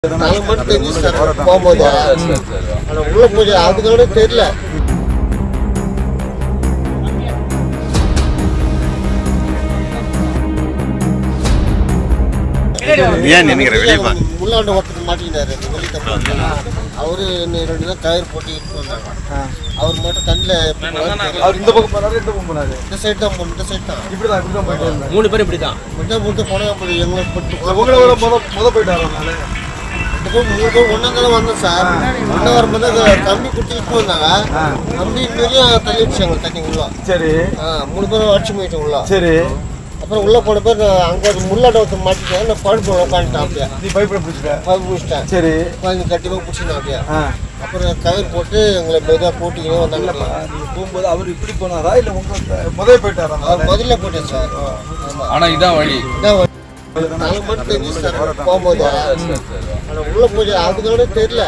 நாலு மணி தெரிஞ்சு சார் போகும்போது ஆனா உள்ள போய் அதுக்கோட தெரியல ஏன் நினைக்கிற வெளியே பா உள்ளாண்ட ஒருத்தர் மாட்டிக்கினாரு அந்த வெளி தப்பு அவரு இன்னும் ரெண்டு தான் கயிறு போட்டு இட்டு வந்தாங்க அவர் மட்டும் கண்ணில் அவர் இந்த பக்கம் போனாரு இந்த பக்கம் போனாரு இந்த சைடு தான் போகணும் இந்த சைடு தான் இப்படிதான் இப்படிதான் போயிட்டு இருந்தாரு மூணு பேரும் இப்படி தான் மட்டும் மட்டும் போனால் அப்படி எங்களை போட்டு உங்களை விட முத முத போயிட்டாரு அவனால இப்போ மூணு பேர் ஒன்றா தானே வந்தோம் சார் ஒன்றா வரும்போது அது கம்பி குத்தி இட்டு வந்தாங்க கம்பி பெரிய தள்ளி வச்சாங்க தண்ணி உள்ள சரி ஆ மூணு பேரும் அடிச்சு போயிட்டோம் உள்ள சரி அப்புறம் உள்ள போன பேர் அங்கே ஒரு முள்ளாட்ட ஒருத்தர் மாட்டிட்டேன் நான் படுப்பு உட்காந்துட்டேன் அப்படியே நீ பைப்பில் பிடிச்சிட்ட பழுப்பு பிடிச்சிட்டேன் சரி உட்காந்து கட்டிப்பாக பிடிச்சினேன் அப்படியே ஆ அப்புறம் கயிறு போட்டு எங்களை மெதுவாக போட்டிக்கினே வந்தாங்க நீங்க போகும்போது அவர் இப்படி போனாரா இல்ல உங்க முதல்ல போயிட்டாரா அவர் முதல்ல போட்டேன் சார் ஆமாம் ஆனா இதான் வழி இதான் வழி. நாலு மணி தெரிஞ்சு சார் போகும்போது ஆனால் உள்ள போய் அதுக்கோட தெரியல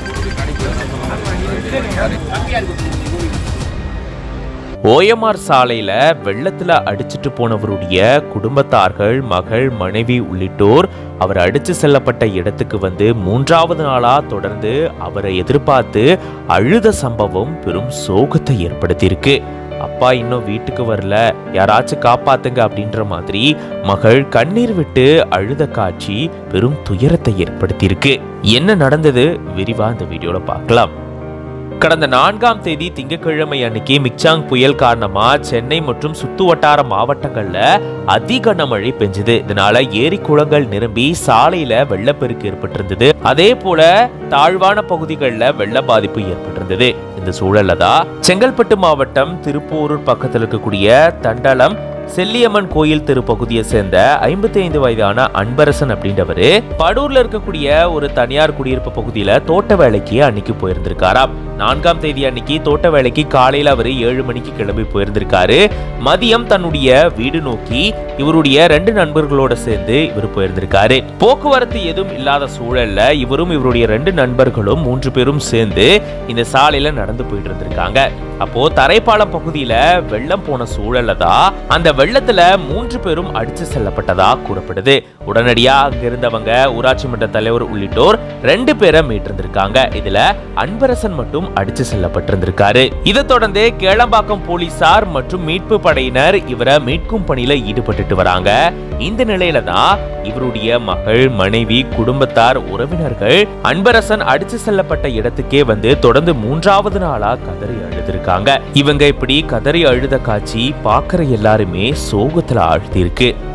ஓஎம்ஆர் சாலையில வெள்ளத்துல அடிச்சிட்டு போனவருடைய குடும்பத்தார்கள் மகள் மனைவி உள்ளிட்டோர் அவர் அடிச்சு செல்லப்பட்ட இடத்துக்கு வந்து மூன்றாவது நாளா தொடர்ந்து அவரை எதிர்பார்த்து அழுத சம்பவம் பெரும் சோகத்தை ஏற்படுத்தியிருக்கு அப்பா இன்னும் வீட்டுக்கு வரல யாராச்சும் காப்பாத்துங்க அப்படின்ற மாதிரி மகள் கண்ணீர் விட்டு அழுத காட்சி பெரும் துயரத்தை ஏற்படுத்தியிருக்கு என்ன நடந்தது விரிவா இந்த வீடியோல பார்க்கலாம் கடந்த நான்காம் தேதி திங்கட்கிழமை அன்னைக்கு மிக்சாங் புயல் காரணமா சென்னை மற்றும் சுத்து வட்டார மாவட்டங்கள்ல அதி கனமழை பெஞ்சது இதனால ஏரி குளங்கள் நிரம்பி சாலையில வெள்ளப்பெருக்கு ஏற்பட்டிருந்தது அதே போல தாழ்வான பகுதிகளில் வெள்ள பாதிப்பு ஏற்பட்டிருந்தது இந்த சூழல்ல தான் செங்கல்பட்டு மாவட்டம் திருப்போரூர் பக்கத்தில் இருக்கக்கூடிய தண்டலம் செல்லியம்மன் கோயில் தெரு பகுதியை சேர்ந்த ஐம்பத்தி ஐந்து வயதான அன்பரசன் அப்படின்றவரு படூர்ல இருக்கக்கூடிய ஒரு தனியார் குடியிருப்பு பகுதியில தோட்ட வேலைக்கு அன்னைக்கு போயிருந்திருக்காராம் நான்காம் தேதி அன்னைக்கு தோட்ட வேலைக்கு காலையில அவரு ஏழு மணிக்கு கிளம்பி போயிருந்திருக்காரு மதியம் தன்னுடைய வீடு நோக்கி இவருடைய ரெண்டு நண்பர்களோட சேர்ந்து இவர் போயிருந்திருக்காரு போக்குவரத்து எதுவும் இல்லாத சூழல்ல இவரும் இவருடைய ரெண்டு நண்பர்களும் மூன்று பேரும் சேர்ந்து இந்த சாலையில நடந்து போயிட்டு இருந்திருக்காங்க அப்போ தரைப்பாலம் பகுதியில வெள்ளம் போன சூழல்ல தான் அந்த வெள்ளத்துல மூன்று பேரும் அடிச்சு செல்லப்பட்டதா கூறப்படுது உடனடியா அங்க இருந்தவங்க ஊராட்சி மன்ற தலைவர் உள்ளிட்டோர் ரெண்டு பேரை மீட்டிருந்திருக்காங்க இதுல அன்பரசன் மட்டும் அடிச்சு செல்லப்பட்டிருந்திருக்காரு இதை தொடர்ந்து கேளம்பாக்கம் போலீசார் மற்றும் மீட்பு படையினர் இவரை மீட்கும் பணியில ஈடுபட்டுட்டு வராங்க இந்த நிலையில தான் இவருடைய மகள் மனைவி குடும்பத்தார் உறவினர்கள் அன்பரசன் அடிச்சு செல்லப்பட்ட இடத்துக்கே வந்து தொடர்ந்து மூன்றாவது நாளா கதறி அழுதிருக்காங்க இவங்க இப்படி கதறி அழுத காட்சி பாக்குற எல்லாருமே சோகத்துல ஆழ்த்தியிருக்கு